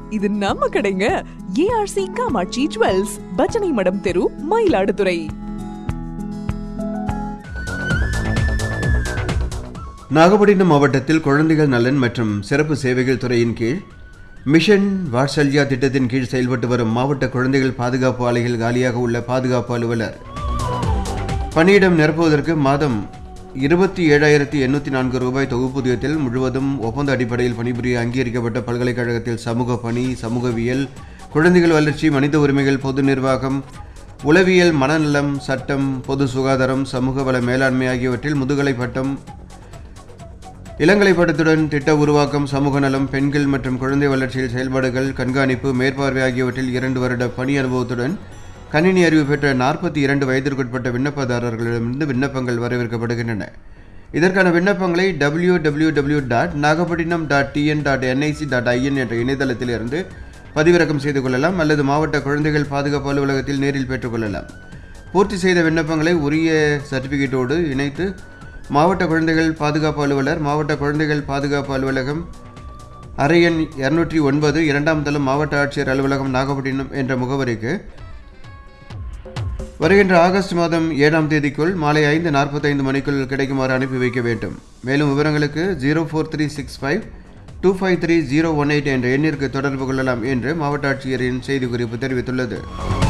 இது நம்ம கடைங்க ஏஆர்சி காமாட்சி ஜுவல்ஸ் பஜனை மடம் தெரு மயிலாடுதுறை நாகப்பட்டினம் மாவட்டத்தில் குழந்தைகள் நலன் மற்றும் சிறப்பு சேவைகள் துறையின் கீழ் மிஷன் வாட்சல்யா திட்டத்தின் கீழ் செயல்பட்டு வரும் மாவட்ட குழந்தைகள் பாதுகாப்பு ஆலைகள் காலியாக உள்ள பாதுகாப்பு அலுவலர் பணியிடம் நிரப்புவதற்கு மாதம் இருபத்தி ஏழாயிரத்தி எண்ணூற்றி நான்கு ரூபாய் தொகுப்பூதியத்தில் முழுவதும் ஒப்பந்த அடிப்படையில் பணிபுரிய அங்கீகரிக்கப்பட்ட பல்கலைக்கழகத்தில் சமூக பணி சமூகவியல் குழந்தைகள் வளர்ச்சி மனித உரிமைகள் பொது நிர்வாகம் உளவியல் மனநலம் சட்டம் பொது சுகாதாரம் சமூக வள மேலாண்மை ஆகியவற்றில் முதுகலை பட்டம் இளங்கலை பட்டத்துடன் திட்ட உருவாக்கம் சமூக நலம் பெண்கள் மற்றும் குழந்தை வளர்ச்சியில் செயல்பாடுகள் கண்காணிப்பு மேற்பார்வை ஆகியவற்றில் இரண்டு வருட பணி அனுபவத்துடன் கணினி அறிவு பெற்ற நாற்பத்தி இரண்டு வயதிற்குட்பட்ட விண்ணப்பதாரர்களிடமிருந்து விண்ணப்பங்கள் வரவேற்கப்படுகின்றன இதற்கான விண்ணப்பங்களை W W W dot Nagapattinam dot TN dot NIC dot IN என்ற இணையதளத்திலிருந்து பதிவிறக்கம் செய்து கொள்ளலாம் அல்லது மாவட்ட குழந்தைகள் பாதுகாப்பு அலுவலகத்தில் நேரில் பெற்றுக்கொள்ளலாம் பூர்த்தி செய்த விண்ணப்பங்களை உரிய சர்டிபிகேட்டோடு இணைத்து மாவட்ட குழந்தைகள் பாதுகாப்பு அலுவலர் மாவட்ட குழந்தைகள் பாதுகாப்பு அலுவலகம் அறையன் இரநூற்றி ஒன்பது இரண்டாம் தளம் மாவட்ட ஆட்சியர் அலுவலகம் நாகப்பட்டினம் என்ற முகவரிக்கு வருகின்ற ஆகஸ்ட் மாதம் ஏழாம் தேதிக்குள் மாலை ஐந்து நாற்பத்தைந்து மணிக்குள் கிடைக்குமாறு அனுப்பி வைக்க வேண்டும் மேலும் விவரங்களுக்கு zero four three six five two five three zero one eight என்ற எண்ணிற்கு தொடர்பு கொள்ளலாம் என்று மாவட்ட ஆட்சியரின் செய்திக்குறிப்பு தெரிவித்துள்ளது